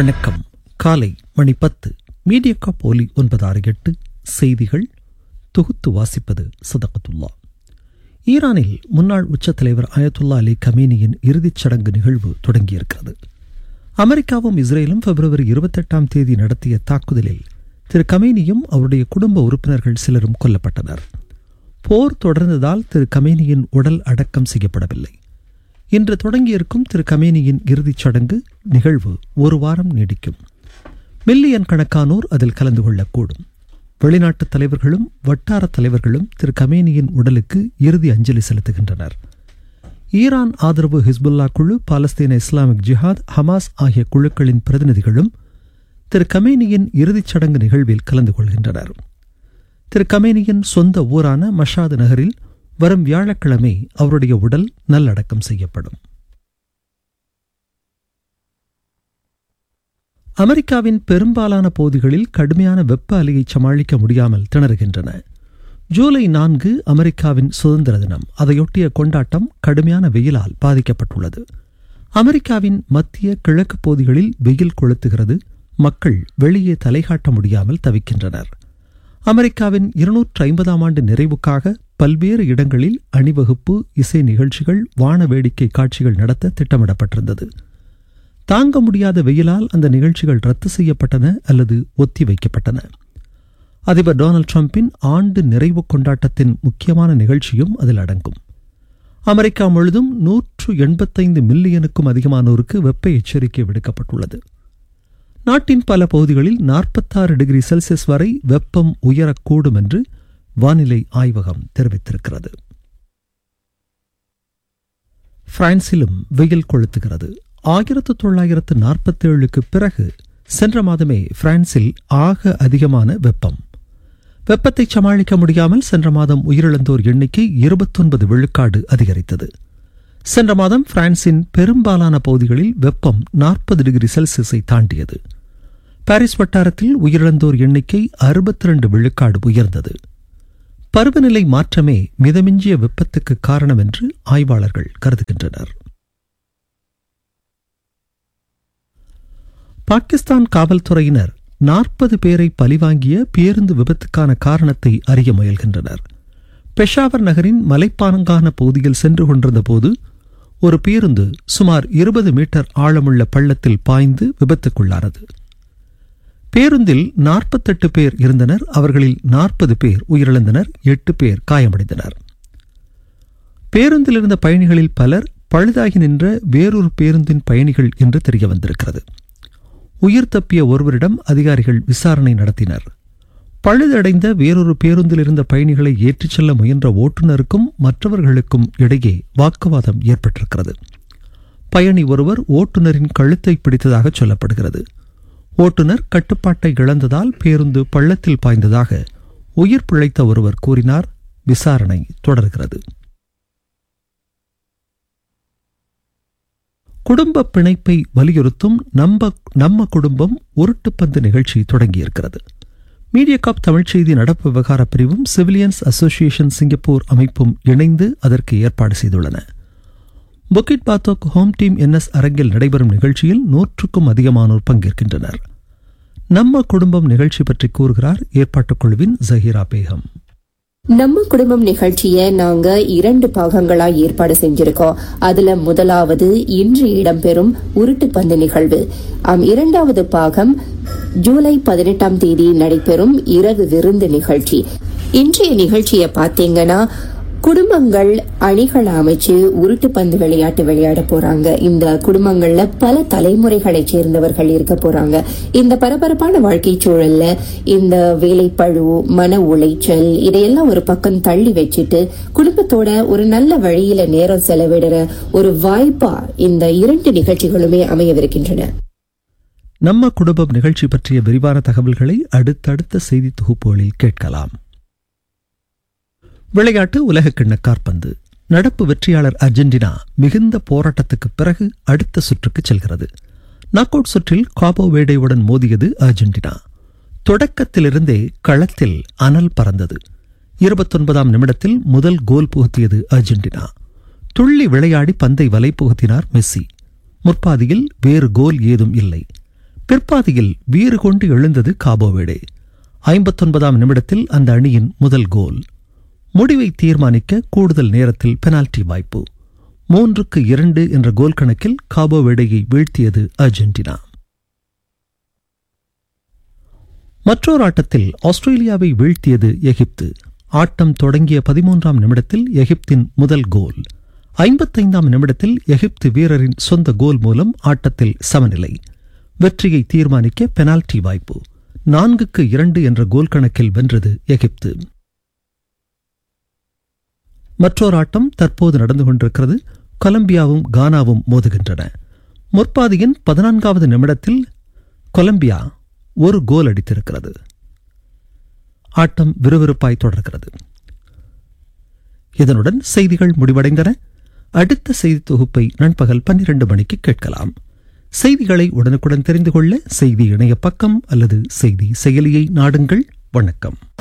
வணக்கம் காலை மணி பத்து மீடியா போலி ஒன்பது ஆறு எட்டு செய்திகள் தொகுத்து வாசிப்பது சதகத்துல்லா ஈரானில் முன்னாள் உச்ச தலைவர் அயத்துல்லா அலி கமேனியின் இறுதிச் சடங்கு நிகழ்வு தொடங்கியிருக்கிறது அமெரிக்காவும் இஸ்ரேலும் பிப்ரவரி இருபத்தெட்டாம் தேதி நடத்திய தாக்குதலில் திரு கமேனியும் அவருடைய குடும்ப உறுப்பினர்கள் சிலரும் கொல்லப்பட்டனர் போர் தொடர்ந்ததால் திரு கமேனியின் உடல் அடக்கம் செய்யப்படவில்லை இன்று தொடங்கியிருக்கும் திரு கமேனியின் இறுதிச் சடங்கு நிகழ்வு ஒரு வாரம் நீடிக்கும் மில்லியன் கணக்கானோர் அதில் கலந்து கொள்ளக்கூடும் வெளிநாட்டு தலைவர்களும் வட்டார தலைவர்களும் திரு கமேனியின் உடலுக்கு இறுதி அஞ்சலி செலுத்துகின்றனர் ஈரான் ஆதரவு ஹிஸ்புல்லா குழு பாலஸ்தீன இஸ்லாமிக் ஜிஹாத் ஹமாஸ் ஆகிய குழுக்களின் பிரதிநிதிகளும் திரு கமேனியின் இறுதிச் சடங்கு நிகழ்வில் கலந்து கொள்கின்றனர் திரு கமேனியின் சொந்த ஊரான மஷாது நகரில் வரும் வியாழக்கிழமை அவருடைய உடல் நல்லடக்கம் செய்யப்படும் அமெரிக்காவின் பெரும்பாலான பகுதிகளில் கடுமையான வெப்ப அலையை சமாளிக்க முடியாமல் திணறுகின்றன ஜூலை நான்கு அமெரிக்காவின் சுதந்திர தினம் அதையொட்டிய கொண்டாட்டம் கடுமையான வெயிலால் பாதிக்கப்பட்டுள்ளது அமெரிக்காவின் மத்திய கிழக்கு பகுதிகளில் வெயில் கொளுத்துகிறது மக்கள் வெளியே தலைகாட்ட முடியாமல் தவிக்கின்றனர் அமெரிக்காவின் இருநூற்று ஐம்பதாம் ஆண்டு நிறைவுக்காக பல்வேறு இடங்களில் அணிவகுப்பு இசை நிகழ்ச்சிகள் வான வேடிக்கை காட்சிகள் நடத்த திட்டமிடப்பட்டிருந்தது தாங்க முடியாத வெயிலால் அந்த நிகழ்ச்சிகள் ரத்து செய்யப்பட்டன அல்லது ஒத்தி வைக்கப்பட்டன அதிபர் டொனால்டு டிரம்பின் ஆண்டு நிறைவு கொண்டாட்டத்தின் முக்கியமான நிகழ்ச்சியும் அதில் அடங்கும் அமெரிக்கா முழுதும் நூற்று எண்பத்தைந்து மில்லியனுக்கும் அதிகமானோருக்கு வெப்ப எச்சரிக்கை விடுக்கப்பட்டுள்ளது நாட்டின் பல பகுதிகளில் நாற்பத்தாறு டிகிரி செல்சியஸ் வரை வெப்பம் உயரக்கூடும் என்று வானிலை ஆய்வகம் தெரிவித்திருக்கிறது பிரான்சிலும் வெயில் கொளுத்துகிறது ஆயிரத்து தொள்ளாயிரத்து நாற்பத்தி ஏழுக்கு பிறகு சென்ற மாதமே பிரான்சில் ஆக அதிகமான வெப்பம் வெப்பத்தை சமாளிக்க முடியாமல் சென்ற மாதம் உயிரிழந்தோர் எண்ணிக்கை இருபத்தொன்பது விழுக்காடு அதிகரித்தது சென்ற மாதம் பிரான்சின் பெரும்பாலான பகுதிகளில் வெப்பம் நாற்பது டிகிரி செல்சியஸை தாண்டியது பாரிஸ் வட்டாரத்தில் உயிரிழந்தோர் எண்ணிக்கை அறுபத்தி ரெண்டு விழுக்காடு உயர்ந்தது பருவநிலை மாற்றமே மிதமிஞ்சிய வெப்பத்துக்கு காரணம் என்று ஆய்வாளர்கள் கருதுகின்றனர் பாகிஸ்தான் காவல்துறையினர் நாற்பது பேரை பலிவாங்கிய பேருந்து விபத்துக்கான காரணத்தை அறிய முயல்கின்றனர் பெஷாவர் நகரின் மலைப்பானங்கான பகுதியில் சென்று கொண்டிருந்த போது ஒரு பேருந்து சுமார் இருபது மீட்டர் ஆழமுள்ள பள்ளத்தில் பாய்ந்து விபத்துக்குள்ளானது பேருந்தில் நாற்பத்தெட்டு பேர் இருந்தனர் அவர்களில் நாற்பது பேர் உயிரிழந்தனர் எட்டு பேர் காயமடைந்தனர் பேருந்தில் இருந்த பயணிகளில் பலர் பழுதாகி நின்ற வேறொரு பேருந்தின் பயணிகள் என்று தெரிய வந்திருக்கிறது உயிர் தப்பிய ஒருவரிடம் அதிகாரிகள் விசாரணை நடத்தினர் பழுதடைந்த வேறொரு பேருந்தில் இருந்த பயணிகளை ஏற்றிச் செல்ல முயன்ற ஓட்டுநருக்கும் மற்றவர்களுக்கும் இடையே வாக்குவாதம் ஏற்பட்டிருக்கிறது பயணி ஒருவர் ஓட்டுநரின் கழுத்தை பிடித்ததாக சொல்லப்படுகிறது ஓட்டுநர் கட்டுப்பாட்டை இழந்ததால் பேருந்து பள்ளத்தில் பாய்ந்ததாக உயிர் பிழைத்த ஒருவர் கூறினார் விசாரணை தொடர்கிறது குடும்ப பிணைப்பை வலியுறுத்தும் நம்ப நம்ம குடும்பம் உருட்டுப்பந்து நிகழ்ச்சி தொடங்கியிருக்கிறது மீடியாகாப் தமிழ் செய்தி நடப்பு விவகார பிரிவும் சிவிலியன்ஸ் அசோசியேஷன் சிங்கப்பூர் அமைப்பும் இணைந்து அதற்கு ஏற்பாடு செய்துள்ளன Bukit Batok home team NS அரங்கில் நடைபெறும் நிகழ்ச்சியில் நூற்றுக்கும் அதிகமானோர் பங்கேற்கின்றனர் நம்ம குடும்பம் நிகழ்ச்சி பற்றி கூறுகிறார் ஏற்பாட்டுக் குழுவின் ஜஹீரா பேகம் நம்ம குடும்பம் நிகழ்ச்சிய நாங்க இரண்டு பாகங்களா ஏற்பாடு செஞ்சிருக்கோம் அதுல முதலாவது இன்று இடம்பெறும் உருட்டு பந்து நிகழ்வு ஆம் இரண்டாவது பாகம் ஜூலை பதினெட்டாம் தேதி நடைபெறும் இரவு விருந்து நிகழ்ச்சி இன்றைய நிகழ்ச்சிய பாத்தீங்கன்னா குடும்பங்கள் அணிகளை அமைச்சு உருட்டு பந்து விளையாட்டு விளையாட போறாங்க இந்த குடும்பங்கள்ல பல தலைமுறைகளை சேர்ந்தவர்கள் இருக்க போறாங்க இந்த பரபரப்பான வாழ்க்கை சூழல்ல இந்த வேலைப்பழு மன உளைச்சல் இதையெல்லாம் ஒரு பக்கம் தள்ளி வச்சுட்டு குடும்பத்தோட ஒரு நல்ல வழியில நேரம் செலவிடுற ஒரு வாய்ப்பா இந்த இரண்டு நிகழ்ச்சிகளுமே அமையவிருக்கின்றன நம்ம குடும்பம் நிகழ்ச்சி பற்றிய விரிவான தகவல்களை அடுத்தடுத்த செய்தி தொகுப்புகளில் கேட்கலாம் விளையாட்டு உலகக்கிண்ண காற்பந்து நடப்பு வெற்றியாளர் அர்ஜென்டினா மிகுந்த போராட்டத்துக்கு பிறகு அடுத்த சுற்றுக்கு செல்கிறது நாக் அவுட் சுற்றில் காபோ வேடையுடன் மோதியது அர்ஜென்டினா தொடக்கத்திலிருந்தே களத்தில் அனல் பறந்தது இருபத்தொன்பதாம் நிமிடத்தில் முதல் கோல் புகுத்தியது அர்ஜென்டினா துள்ளி விளையாடி பந்தை வலை புகுத்தினார் மெஸ்ஸி முற்பாதியில் வேறு கோல் ஏதும் இல்லை பிற்பாதியில் வீறு கொண்டு எழுந்தது காபோவேடே ஐம்பத்தொன்பதாம் நிமிடத்தில் அந்த அணியின் முதல் கோல் முடிவை தீர்மானிக்க கூடுதல் நேரத்தில் பெனால்டி வாய்ப்பு மூன்றுக்கு இரண்டு என்ற கோல் கணக்கில் காபோவேடையை வீழ்த்தியது அர்ஜென்டினா மற்றொரு ஆட்டத்தில் ஆஸ்திரேலியாவை வீழ்த்தியது எகிப்து ஆட்டம் தொடங்கிய பதிமூன்றாம் நிமிடத்தில் எகிப்தின் முதல் கோல் ஐம்பத்தைந்தாம் நிமிடத்தில் எகிப்து வீரரின் சொந்த கோல் மூலம் ஆட்டத்தில் சமநிலை வெற்றியை தீர்மானிக்க பெனால்டி வாய்ப்பு நான்குக்கு இரண்டு என்ற கோல் கணக்கில் வென்றது எகிப்து மற்றொரு ஆட்டம் தற்போது நடந்து கொண்டிருக்கிறது கொலம்பியாவும் கானாவும் மோதுகின்றன முற்பாதியின் பதினான்காவது நிமிடத்தில் கொலம்பியா ஒரு கோல் அடித்திருக்கிறது ஆட்டம் விறுவிறுப்பாய் தொடர்கிறது இதனுடன் செய்திகள் முடிவடைந்தன அடுத்த செய்தி தொகுப்பை நண்பகல் பன்னிரண்டு மணிக்கு கேட்கலாம் செய்திகளை உடனுக்குடன் தெரிந்து கொள்ள செய்தி இணைய பக்கம் அல்லது செய்தி செயலியை நாடுங்கள் வணக்கம்